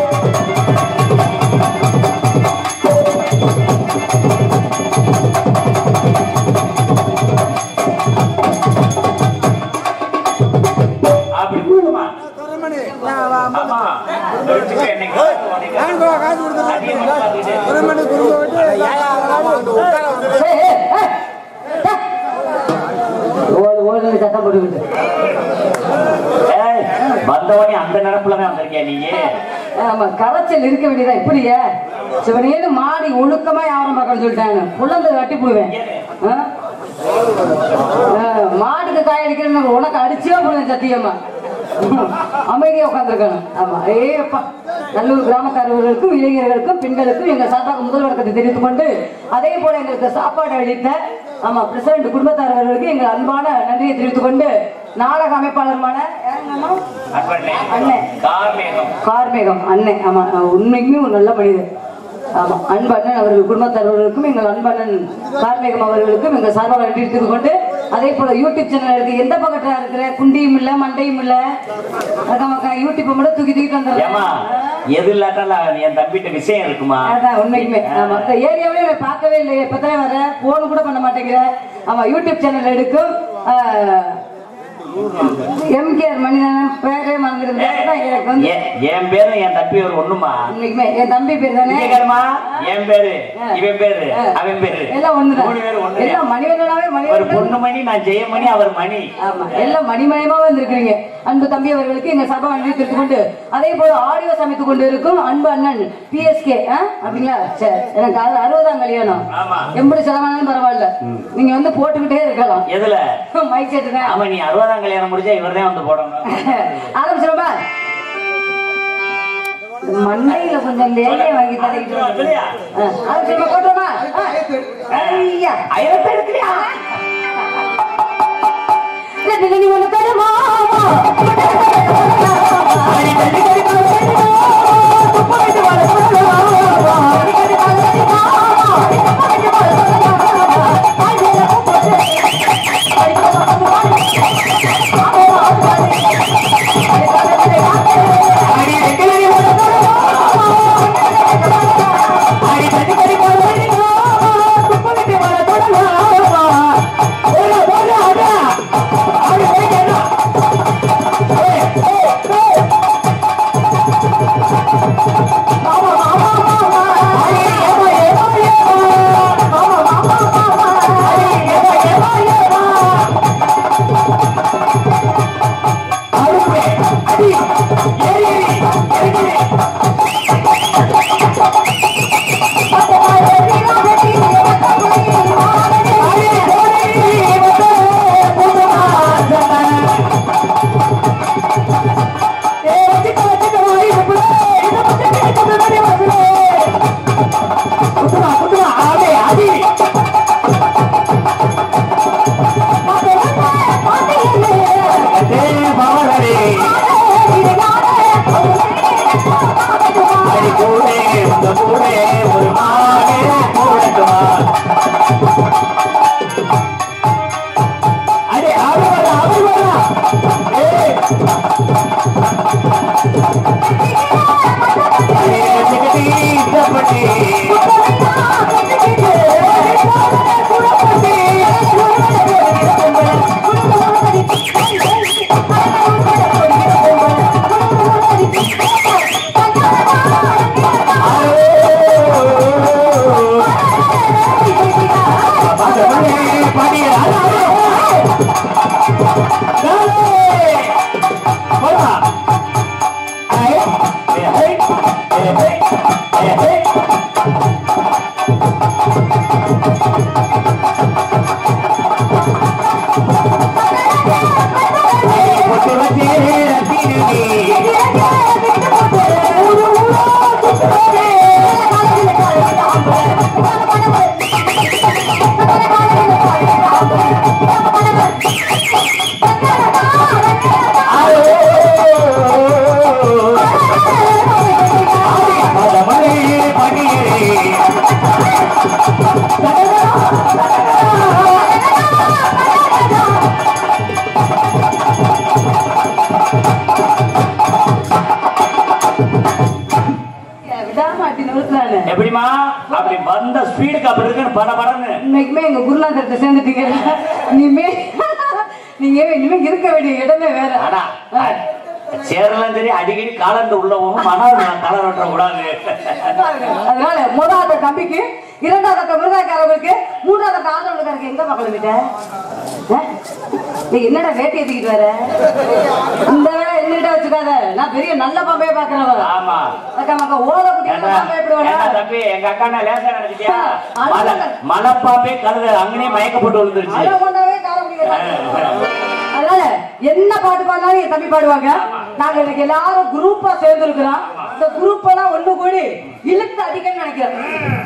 அப்படி கொடுமா ஆமா வச்சுக்க என்னைக்கு அதிகமா பார்த்துக்கிட்டு. ஓடு ஓடு சத்தம் போட்டுக்கிட்டு ஏய், வந்தவனே அந்த நினப்புலதான் வந்திருக்கியா நீங்க ஆமா கரைச்சல் இருக்க வேண்டியதா இப்படியே சிவனேன்னு மாடி ஒழுக்கமா யாரும் பார்க்கணும் சொல்லிட்டாங்க புள்ளந்து கட்டி போடுவேன் ஆ? ஆ, மாட்டுக்கு காய அடிக்கிறேன்னு உனக்கு அடிச்சே போடுவேன் சத்தியம்மா அமைதியா உட்காந்துருக்கணும் ஆமா ஏ அப்பா நல்லூர் கிராமக்காரர்களுக்கும் இளைஞர்களுக்கும் பெண்களுக்கும் எங்க சார்பாக முதல் வணக்கத்தை தெரிவித்துக் கொண்டு அதே போல எங்களுக்கு சாப்பாடு அளித்த ஆமா பிரசிடண்ட் குடும்பத்தாரர்களுக்கு எங்கள் அன்பான நன்றியை தெரிவித்துக் கொண்டு நாடக அமைப்பாளருமான யாருங்கம்மா? அன்பண்ணே அண்ணே. கார்மேகம் கார்மேகம் அண்ணன் ஆமா அஹ் உண்மைக்குமே ஒரு நல்ல மனிதர் ஆமா அன்பு அண்ணன் அவர்கள் குடும்பத்தாரர்களுக்கும் எங்கள் அன்பண்ணன் கார்மேகம் அவர்களுக்கும் எங்கள் சார்பாக நன்றி தெரிவித்துக் கொண்டு அதே போல யூடியூப் சேனல் இருக்கு எந்த பக்கத்துல இருக்கிற குண்டியும் இல்ல மண்டையும் இல்ல அக்கா யூடியூப் மட்டும் தூக்கி தூக்கிட்டு ஏமா வந்துடுறேன் எது இல்லாட்டாலும் என் தம்பிட்ட விஷயம் இருக்குமா அதான் உண்மைக்குமே ஆமா இந்த ஏரியாவிலே நான் பார்க்கவே இல்லையே இப்பதானே வர போன் கூட பண்ண மாட்டேங்கிற ஆமா யூடியூப் சேனல் எடுக்கும் எம்கேஆர் மணிதன் பேரே மறந்துருந்தேன் எனக்கு வந்து என் என் பேரும் என் தம்பி ஒரு ஒண்ணுமா உண்மைக்குமே என் தம்பி பேர் தானே கேட்கணுமா என் பேரு இவன் பேரு ஆ. அவன் பேரு எல்லாம் ஒண்ணுதான் மூணு பேரும் ஒண்ணு எல்லாம் மணிவண்ணனாவே ஒரு மணிவண்ணன் பொண்ணு மணி நான் ஜெயமணி அவர் மணி ஆமா எல்லாம் மணிமயமா வந்திருக்கிறீங்க அன்பு தம்பி அவர்களுக்கு எங்க சபா நன்றி தெரிவித்துக் கொண்டு அதே போல ஆடியோ சமைத்துக் கொண்டு இருக்கும் அன்பு அண்ணன் பிஎஸ்கே அப்படிங்களா சரி எனக்கு அது அறுபதாம் கல்யாணம் ஆமா. எண்பது சதமானம் பரவாயில்ல நீங்க வந்து போட்டுக்கிட்டே இருக்கலாம் எதுல மைக் செட்டு தான் ஆமா நீ அறுபதாம் கல்யாணம் முடிச்சா இவர்தான் வந்து போடணும் ஆரம்பிச்சிருமா மண்டையில கொஞ்சம் லேயே வாங்கி தரீங்க சொல்லியா? ஆரம்பிச்சிருமா போட்டுருமா ஐயா ஐயப்ப இருக்கிறியா நீ ஒண்ணு தருமா Hey! வந்துட்டானு எப்படிமா அப்படி வந்த ஸ்பீடுக்கு அப்படி இருக்குன்னு பட படன்னு இன்னைக்குமே எங்க குருநாதர்கிட்ட சேர்ந்துட்டீங்க இனிமே நீங்க இனிமே இருக்க வேண்டிய இடமே வேற ஆனா சேரலாம் சரி அடிக்கடி காலந்து உள்ளவங்க மனம் தலை வெட்ட கூடாது அதனால முதலாவது தம்பிக்கு இரண்டாவது விருதாக்காரவருக்கு மூன்றாவது ஆதரவுக்காரருக்கு எங்க பக்கம் கிட்ட நீ என்னடா வேட்டி ஏத்திக்கிட்டு வர இந்த வேலை என்னகிட்ட வச்சுக்காத நான் பெரிய நல்ல பாம்பே பாக்குறவ ஆமா அக்கா மக்கா ஓத குட்டி ஏண்டா, பாம்பே எப்படி ஏண்டா வேணா தம்பி எங்க அக்கா என்ன லேசா நினைச்சிட்டியா அது மலை இல்ல. மலைப்பாம்பே கழுத அங்கனே மயக்கப்பட்டு விழுந்துருச்சு அதை கொண்டாவே கால முடியாது அதனால என்ன பாட்டு பாடினாலும் என் தம்பி பாடுவாங்க நாங்க இன்னைக்கு எல்லாரும் குரூப்பா சேர்ந்து இருக்கிறோம் இந்த குரூப் எல்லாம் ஒண்ணு கூடி இழுத்து அடிக்கன்னு நினைக்கிறேன்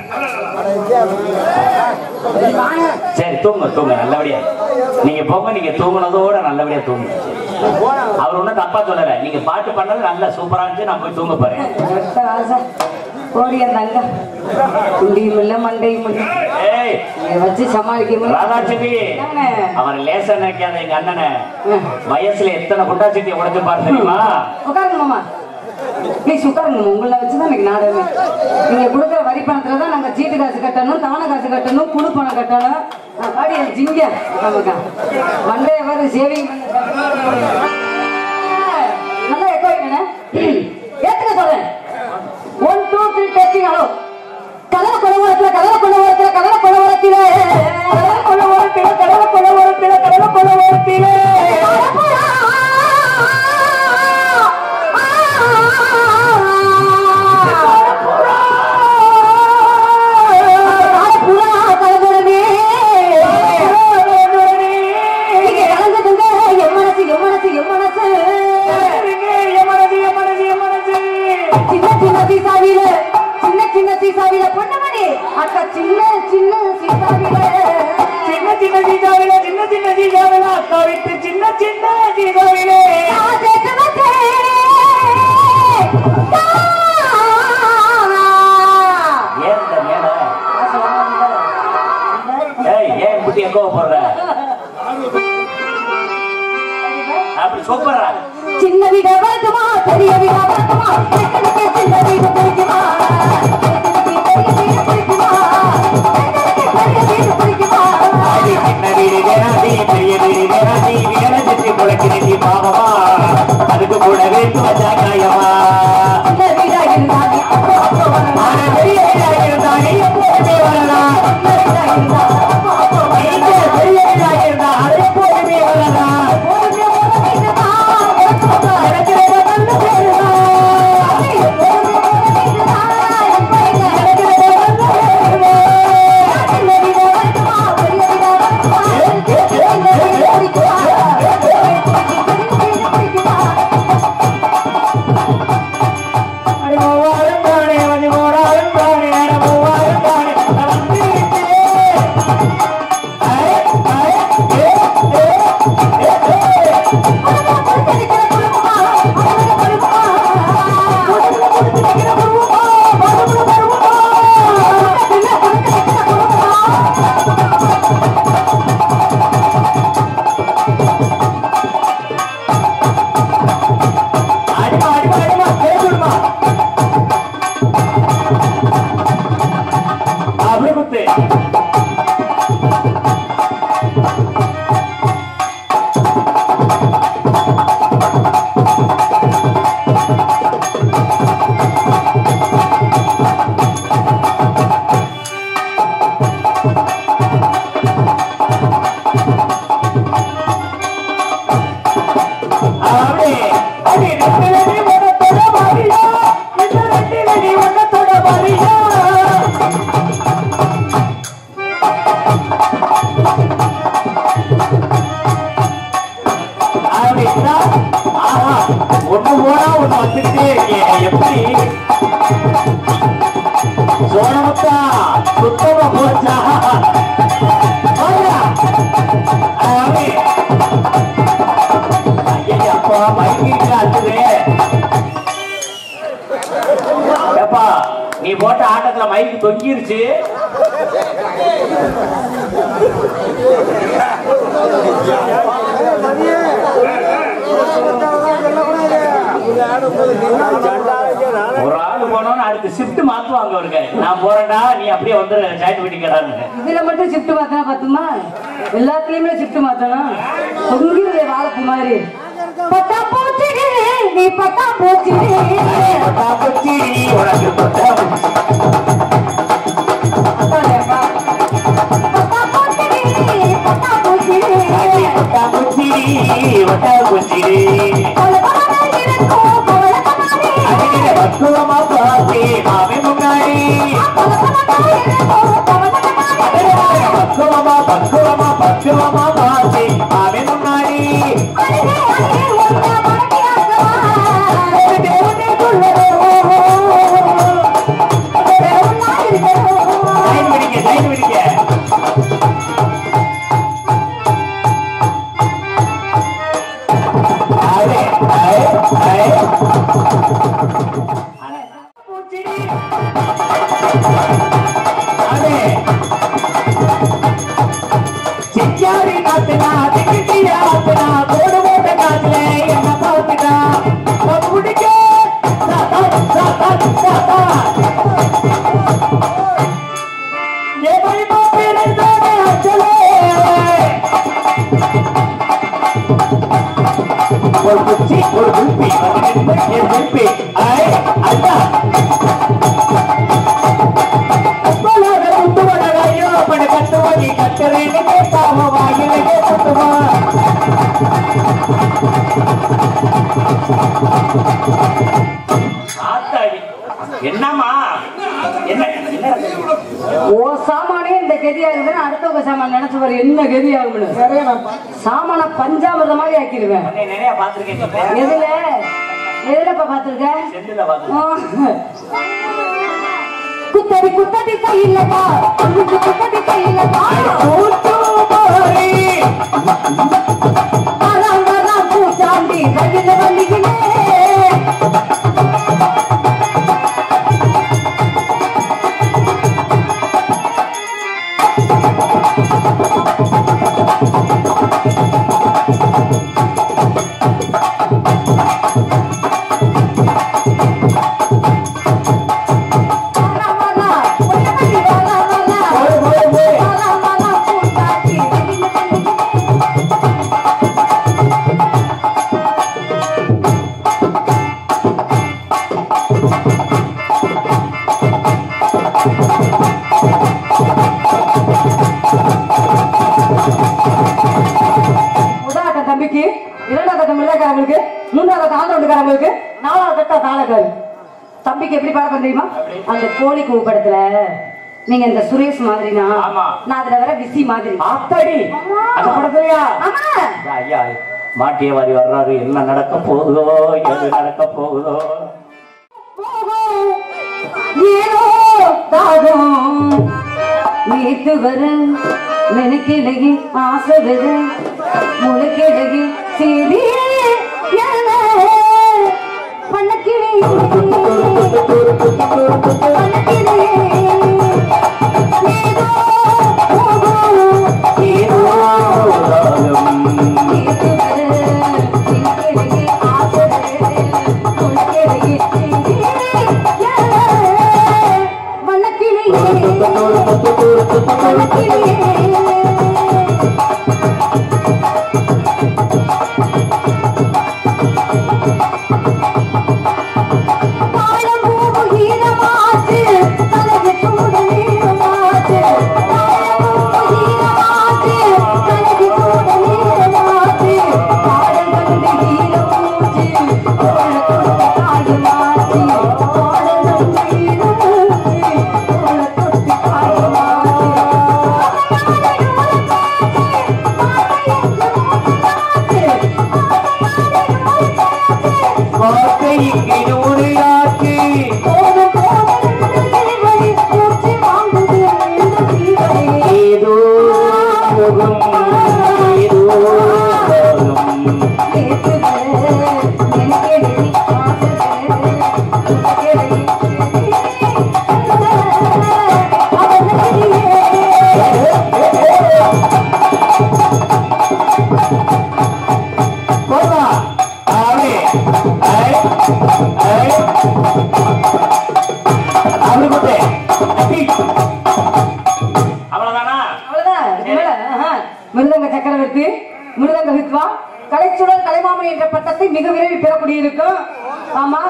சரி தூங்க தூங்க நல்லபடியா நீங்க போங்க நீங்க தூங்குனதோட நல்லபடியா தூங்குங்க அவர் ஒண்ணும் தப்பா சொல்லல நீங்க பாட்டு பண்ணது நல்லா சூப்பரா இருந்துச்சு நான் போய் தூங்க போறேன் அடுத்த ஆசை ஓடி அந்த அங்க குண்டியும் இல்ல மண்டையும் இல்ல ஏய் இதை வச்சு சமாளிக்க முடியல. ராதாச்செட்டி என்னண்ணே? அவர் லேசா நினைக்காத எங்க அண்ணனை ம். வயசுல எத்தனை குண்டா சட்டி உடைச்சு பாரு தெரியுமா உட்காருங்க மாமா ப்ளீஸ் உட்காருங்க மாமா. உங்களை வச்சுதான் எனக்கு நாடகமே நீங்க கொடுக்குற வரி பணத்துல தான் நாங்க சீட்டு காசு கட்டணும் தவணை காசு கட்டணும் குழு பணம் கட்டணும் நான் பாடி என் ஜிங்க நமக்கா மண்டைய வர சேவிங் நல்லா எக்கோ வைங்கண்ணே ஏத்துக்க சொல்றேன் one two three testing hello கதற கொலவரத்துல கதற கொலவரத்துல கதற கொலவரத்திலே கதற கொலவரத்திலே கதற கொலவரத்திலே கதற கொலவரத்திலே சின்ன சின்ன சீசாவில சின்ன சின்ன சீசாவில பொண்ணமணி அக்கா சின்ன சின்ன சீசாவில சின்ன சின்ன சீதாவில சின்ன சின்ன சீதாவில அக்கா விட்டு சின்ன சின்ன சீதாவிலே ஏன் இந்த மேடம் ஏய் ஏன் குட்டி எக்கோ போடுற அப்படி சூப்பரா சின்ன வீட வரட்டுமா பெரிய வீட வரட்டுமா எத்தனைக்கு சின்ன வீடு பிடிக்குமா எத்தனைக்கு பெரிய வீடு பிடிக்குமா எத்தனைக்கு பெரிய வீடு பிடிக்குமா அடி சின்ன வீடு வேணாதி பெரிய வீடு வேணாதி வீட சுற்றி முளைக்கிறீ பாவமா அதுக்கு கூட வேட்டு வச்சா காயமா சின்ன வீடா இருந்தாலே அப்போ அப்போ வரலாம் ஆனா பெரிய வீடா இருந்தா நீ எப்போதுமே வரலாம் சின்ன வீடா இருந்தா அப்போ அப்போ நீங்க வரலாம் பெரிய வீடா இருந்தா அது எப்போதுமே வரலாம் போடுங்க போடுங்க வீடுதா போடுங்க எனக்கு ரொம்ப நல்ல பேருதான் அடி மூவாயிரம் தானே வந்து மூவாயிரம் தானே அட மூவாயிரம் தானே வந்துருச்சு ஐ ஐ ஏ ஏ ஏ ஏ அடிமா அடிமா அடிமா கேட்டுடுமா அப்படி குத்து அப்படி அடி ரெண்டு வெடி ஒன்னத்தோட மாறியா இந்த ரெண்டு வெடி ஒன்னத்தோட மாறியா அப்படின்னா ஆஹா ஒண்ணு போனா ஒண்ணு வந்துட்டே இருக்கேன் எப்படி சோழமுத்தா சுத்தமா போச்சா போடா. அப்படி ஐயப்பா மைக்கு அழுது ஏப்பா நீ போட்ட ஆட்டத்துல மைக்கு தொங்கிருச்சு ஒரு ஆள் போனோம் போனா அடுத்து ஷிஃப்ட் மாத்துவாங்க அவருக்கு நான் போறேன்டா நீ அப்படியே வந்து ஜாயின் பண்ணிக்கிறான்னு இதுல மட்டும் ஷிஃப்ட் மாத்தினா பத்துமா எல்லாத்துலயுமே ஷிஃப்ட் மாத்தணும் தொங்கிருவே வாழைப்பு மாதிரி பட்டா போச்சு நீ பட்டா போச்சு பட்டாம்பூச்சி, உனக்கு பட்டாம்பூச்சி. அதானேப்பா. பட்டா போச்சு பட்டா போச்சு பட்டாம்பூச்சி, பட்டாம்பூச்சி. கொலகொலகா இருக்கும் கொலகொலகா அடிக்கிற பக்குவமா பாத்தி மாமி முன்னாடி கொலகொலகா இருக்கும் கொலகொலகா பக்குவமா பக்குவமா பக்குவமா பாத்தி மாமி முன்னாடி அழகே அழகே உன்னை மறக்காதவா லைன் பிடிக்க லைன் பிடிக்க அரே, அரே, அரே. அரே. சிங்காரி நாத்துனா, திக்கிட்டியா ஆத்துனா, கோடு போட்ட காத்துல என்ன பார்த்துட்டா? நான் பிடிக்க, சாத்தா, சாத்தா, சாத்தா. எவைமோ பிறந்தவனே அச்சலே. ஒரு குச்சி, ஒரு குல்பி, அது நின்று என் குல்பி. ஐ, அண்ணா. உப்பலாக முத்துவன ஐயோ, பட கட்டுவ நீ கட்டுறேன்னு கேட்டாவோ, வாயிலே கட்டுவா. ஆத்தாடி. என்னம்மா என்ன என்ன ஓ சாமானே இந்த கதி ஆகுதுன்னு அடுத்தவங்க சாமான் நினைச்சு பாரு என்ன கதி ஆகும்னு சாமான பஞ்சாமிரத மாதிரி ஆக்கிடுவேன் உன்னை நிறைய பார்த்திருக்கேன் நீ. எதுல எதுலப்பா பாத்துருக்க செந்தில பார்த்திருக்கேன். குத்தடி குத்தடி கையிலப்பா குத்தடி குத்தடி கையிலப்பா கூத்துமாரி. அதான் வரான் பூச்சாண்டி கையில வலிக்கினே வரா வரா ஒன்னடி வரா வரா போய், போய், போய். வரா வரா பூச்சாண்டி கையில வலிக்கினே முதலாட்ட தம்பிக்கு இரண்டாவது கட்டம் மிளகாரங்களுக்கு மூன்றாவது கட்டம் ஆந்திரக்காரங்களுக்கு நாலாவது கட்டம் தாளக்காரு தம்பிக்கு எப்படி பாடம் தெரியுமா அந்த கோழி கூ படத்துல நீங்க இந்த சுரேஷ் மாதிரினா ஆமா. நான் அதுல வர விசி மாதிரி ஆத்தாடி ஆமா. அந்த படத்துலயா ஆமா ஐயா மாட்டியவாரி வர்றாரு என்ன நடக்க போகுதோ எது நடக்க போகுதோ ஏனோ தாகம் நேத்து வர மெனக்கிழகி ஆசை வர முளைக்கிழகி சரி பண்ணக்கிளி பண்ணக்கிளி ஏதோ போகும் ஏதோ நேத்து வர மெனக்கிழகி ஆசை வர முளைக்கிழகி வண்ணக்கிளியே வண்ணக்கிளியே தாழம் பூவு ஈரமாச்சு, தலைக்கு சூட நீளமாச்சு. தாழம் பூவு ஈரமாச்சு, தலைக்கு சூட நீளமாச்சு. தாழம் கண்டு ஈரமூச்சு, தோள தொட்டு காயமாச்சு. தாழம் கண்டு ஈரமூச்சு, தோள தொட்டு காயமாச்சு.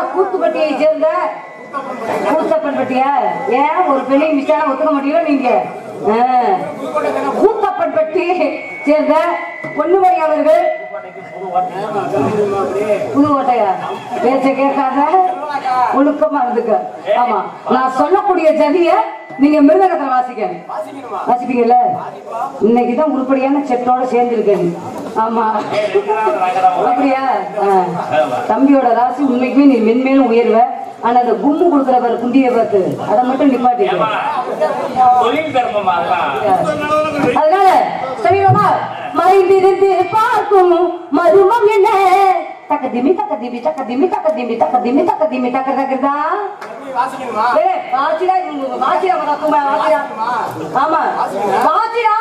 கூத்துப்பட்டியை சேர்ந்த கூத்தப்பன் பட்டியா ஏன் ஒரு பெரிய மிஸ்டான ஒத்துக்க மாட்டீங்களா நீங்க ஆ. கூத்தப்பன் பட்டி சேர்ந்த பொன்னுமணி அவர்கள் புதுக்கோட்டையா பேச்ச கேட்காத ஒழுக்கமா இருந்துக்க ஆமா நான் சொல்லக்கூடிய ஜதிய நீங்க மிருதகத்துல வாசிக்கணும் வாசிப்பீங்கல்ல இன்னைக்கு தான் உருப்படியான செட்டோட சேர்ந்துருக்கேன் ஆமா அப்படியா ஆ. தம்பியோட ராசி உண்மைக்குமே நீ மென்மேலும் உயர்வ ஆனா அந்த கும்மு கொடுக்குறவர் குண்டிய பார்த்து அதை மட்டும் நிப்பாட்டிக்க தொழில் தர்மமா அதெல்லாம் அதனால சரிங்களா மறைந்திருந்து பார்க்கும் மருமம் என்ன தக்க திமி தக்க திமி தக்க திமி தக்க திமி தக்க திமி தக்க திமி தக்க தக்கதா ஏய், வாசிடா, இவங்க வாசிடா, வர கும்பா, வாசிடா. ஆமா வாசிடா.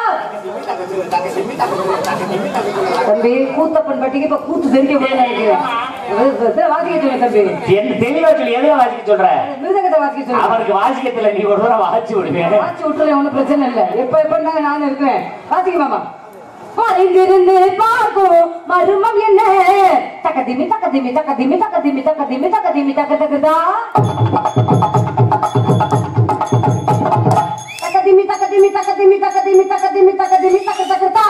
தம்பி கூத்தப்பன் பட்டிக்கு இப்ப கூத்து தெரிஞ்ச போது நினைக்கிறேன் வாசிக்க சொல்லுங்க தம்பி என்ன தெளிவா சொல்லி எதுல வாசிக்க சொல்ற மிருதகத்தை வாசிக்க சொல்லுங்க அவருக்கு வாசிக்கத்துல நீ ஒரு தடவை வாசி விடுவேன் வாட்சி விட்டுறேன் ஒண்ணும் பிரச்சனை இல்ல எப்ப எப்ப தாங்க நான் இருக்கிறேன் வாசிக்க மாமா மறைந்திருந்து பார்க்கும் மருமம் என்ன தக்கதிமி தக்கதிமி தக்கதிமி தக்கதிமி தக்கதிமி தக்கதிமி தக்க தக்கதா தக்கதிமி தக்கதிமி தக்கதிமி தக்கதிமி தக்கதிமி தக்கதிமி தக்க தக்கதா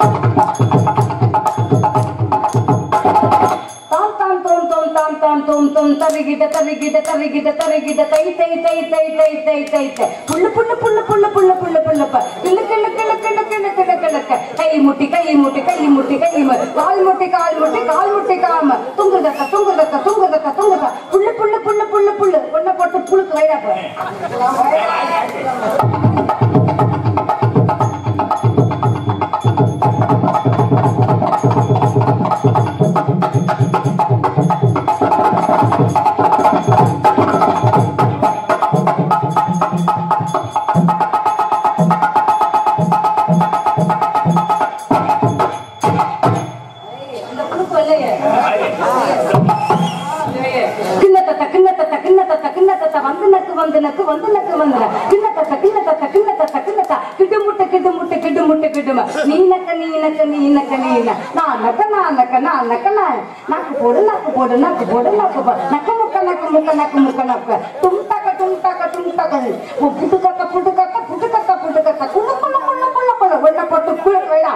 தாம் தாம் தோம் தோம் தாம் தாம் தோம் தோம் தருகிட தருகிட தருகிட தருகிட தை தை தை தை தை தை தை தை புல்லு புல்லு புல்லு புல்லு புல்லு புல்லு புல்லு ப கிளு கிளு கிளு கிளு கிளு கிளு கிளுக்க கை முட்டி கை முட்டி கை முட்டி கை மு கால் முட்டி கால் முட்டி கால் முட்டி காம துங்குதக்க துங்குதக்க துங்குதக்க துங்குத புல்லு புல்லு புல்லு புல்லு புல்லு ஒன்ன போட்டு புழுக்கு வைடா போ இந்த புழுக்கு வரலையே கிண்ணத்தத்த கிண்ணத்தத்த கிண்ணத்தத்த கிண்ணத்தத்த வந்து நக்கு வந்து நக்கு வந்து நக்கு வந்து கிண்ணத்தத்த கிண்ணத்தத்த கிண்ணத்தத்த கிண்ணத்தா கிட்டு முட்டை கிட்டு முட்டை கிட்டு முட்டை கிட்டும நீ நக்க நீ நக்க நீ நக்க நீ ந. நான் நக்க நான் நக்க நான் நக்க நான் நாக்கு போடு நாக்கு போடு நாக்கு போடு நாக்கு போடு நக்க முக்க நக்கு முக்க நக்கு முக்க நக்க டும் டக்க டும் டக்க டும் டக்க புட்டு கக்க புட்டு கக்க புட்டு கக்க புட்டு கக்க குள்ள குள்ள குள்ள குள்ள குள்ள ஒன்ன போட்டு குள்ள வைடா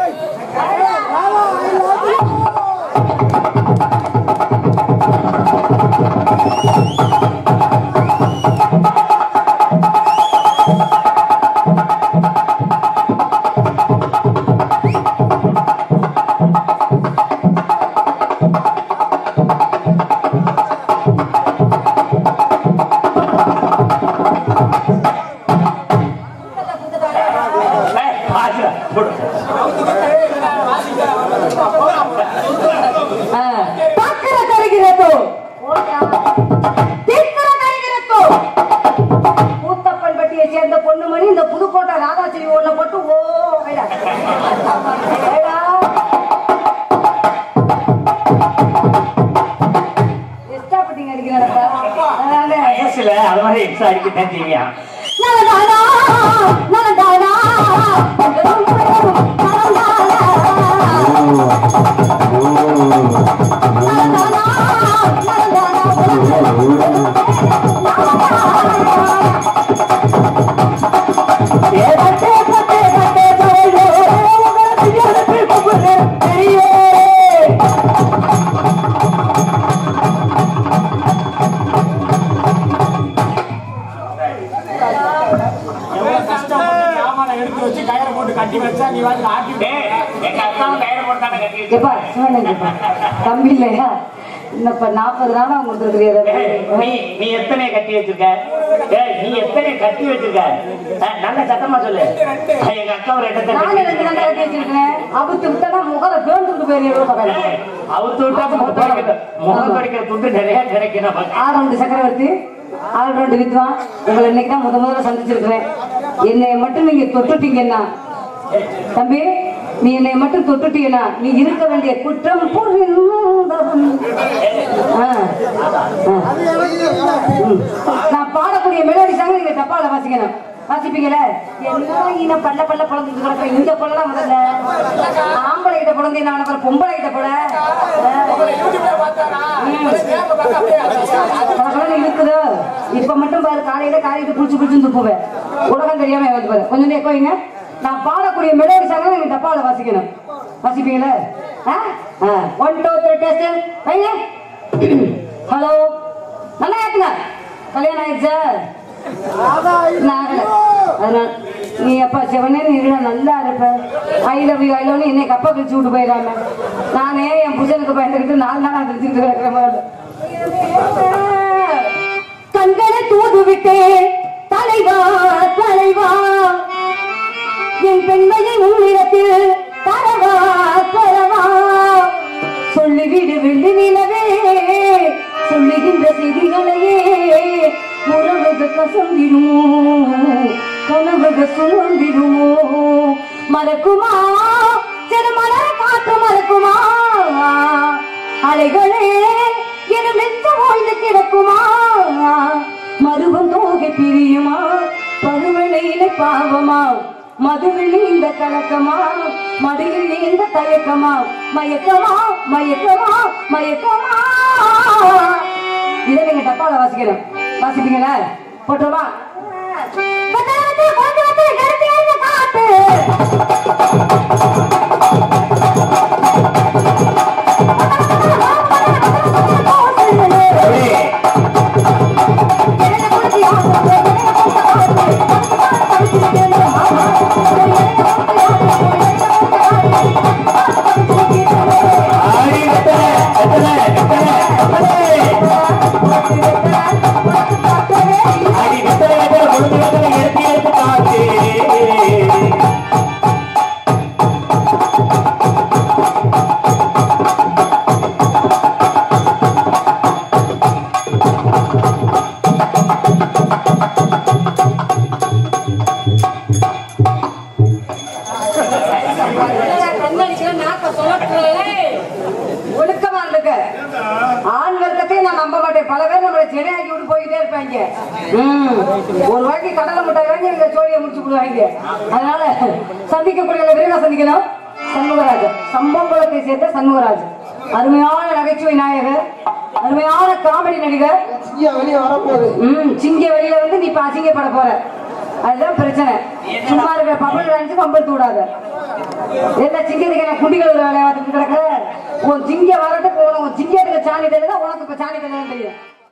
ஏய், வாசிடா, போடு. பார்க்கிற தருகிறதோ தீர்க்கிற தருகிறதோ கூத்தப்பன் பட்டியை சேர்ந்த பொண்ணுமணி இந்த புதுக்கோட்டை ராதாச்சேரி ஒண்ணு போட்டு ஓ வைடா. வைடா. எக்ஸ்ட்ரா பட்டிங்க அடிக்கிறானப்பா. அதனால வயசுல அது மாதிரி எக்ஸ்ட்ரா அடிக்கத்தான் செய்வியா நலந்தானா, நலந்தானா, நலந்தானா, எவ்வளவு கஷ்டப்பட்டு சாமானை எடுத்து வச்சு கயிறை போட்டு கட்டி வச்சா நீ வந்து ஆட்டி டேய், எங்க அக்காவும் கயிறு போட்டு தானே கட்டி வச்சிருக்கா. எப்பா சிவனங்கப்பா தம்பி இல்லையா இன்னப்ப நாற்பது நாளா உங்களுக்கு ஏய், தெரியாது நீ நீ எத்தனை கட்டி வச்சிருக்க ஏய், நீ எத்தனை கட்டி வச்சிருக்க அஹ், நல்ல சத்தமா சொல்லு அஹ், எங்க அக்கா ஒரு இடத்தை நானே ரெண்டு நாள் கட்டி வச்சிருக்கேன் அவுத்து விட்டா முகர பேர்ந்துட்டு போயிருக்கேன் அவுத்து விட்டா முகம் துடைக்கிற முகம் துடைக்கிற துண்டு நிறைய கிடைக்கும் நமக்கு ஆரண்டு சக்கரவர்த்தி ஆல்ரவுண்ட் வித்வான் உங்களை இன்னைக்கு தான் முத முதல்ல சந்திச்சிருக்கிறேன் என்னை மட்டும் நீங்க தொட்டுட்டீங்கன்னா தம்பி நீ என்னை மட்டும் தொட்டுட்டீங்கன்னா நீ இருக்க வேண்டிய குற்றம் புரிந்தவன். ஆ, ஆ. ம். நான் பாடக்கூடிய மெலோடி சாங்க நீங்க தப்பால வாசிக்கணும் வாசிப்பீங்கல்ல என்ன இன பல்ல பல்ல பிறந்து கிடக்க இந்த பல்லாம் முதல்ல ஆம்பளை கிட்ட பிறந்து என்ன பண்ண போற? பொம்பளை கிட்ட போல யூடியூப்ல பார்த்தாரா ஸ்னேப் பார்த்து அப்படியே அதெல்லாம் இருக்குது இப்ப மட்டும் பாரு காலையில காலையில குளிச்சு குளிச்சு துப்புவேன் உலகம் தெரியாம வந்து பாரு கொஞ்சம் நேரம் வைங்க நான் பாடக்கூடிய மெலோடி சாங்க நீங்க டப்பால வாசிக்கணும் வாசிப்பீங்களா ஒன் டூ த்ரீ டெஸ்ட் வைங்க ஹலோ நல்லா ஏத்துங்க கல்யாணம் ஆயிடுச்சா நான் ஆகல. அதனால நீ அப்பா சிவனே நீ இருந்தா நல்லா இருப்ப I love you I love என்னை கப்பா பிரிச்சு விட்டு போயிடாம நானே என் புஜனுக்கு பயந்துக்கிட்டு நாலு நாள் தெரிஞ்சுட்டு கிடக்கிற மாதிரி கண்களை தூது விட்டே தலைவா தலைவா என் பெண்மையை உன்னிடத்தில் தரவா தரவா சொல்லிவிடு வெள்ளி நிலவே சொல்லுகின்ற செய்திகளையே உறவுக கசந்திடுமோ கனவுக சுழந்திடுமோ மறக்குமா திருமண காற்று மறக்குமா அலைகளே என மெத்த ஓய்ந்து கிடக்குமா மருவம் தோகை பிரியுமா பருவனையில பாவமா மதுவில் இந்த கலக்கமா மடியில் நீந்த தயக்கமா மயக்கமா மயக்கமா மயக்கமா இதை நீங்க டப்பால வாசிக்கணும் வாசிப்பீங்களா போட்டோமா ஆடி வெத்தலை, வெத்தலை, வெத்தலை, வெத்தலை. ஆடி வெத்தலை, வெத்தலை, கொழுந்து வெத்தலை, எடுத்து எடுத்து காட்டு. ஒழுக்கமா இருந்துக்க ஆண் வர்க்கத்தையும் நான் நம்ப மாட்டேன் பல பேர் நம்மளை சென்னையாக்கி விட்டு போய்கிட்டே இருப்பாங்க ம். ஒரு வாட்டி கடலை முட்டை வாங்கி இந்த சோழியை முடிச்சு விடுவாங்க அதனால சந்திக்கக்கூடிய விரைவாக சந்திக்கணும் சண்முகராஜ் சம்பவத்தை சேர்ந்த சண்முகராஜ் அருமையான நகைச்சுவை நாயகர் அருமையான காமெடி நடிகர் வெளியே வரப்போகுது ம் சிங்க வெளியில வந்து நீ இப்ப அசிங்கப்பட போற அதுதான் பிரச்சனை சும்மா இருக்கிற பம்பல் நினைச்சு பம்பல் தூடாத என்ன சிங்கத்துக்கு என்ன குண்டிகள் வேலையை பார்த்துட்டு கிடக்குற உன் சிங்க வரட்டுக்கு உனக்கு உன் சிங்கத்துக்கு சாணி தெரியுதா உனக்கு இப்ப சாணி தெரியும் தெரியும்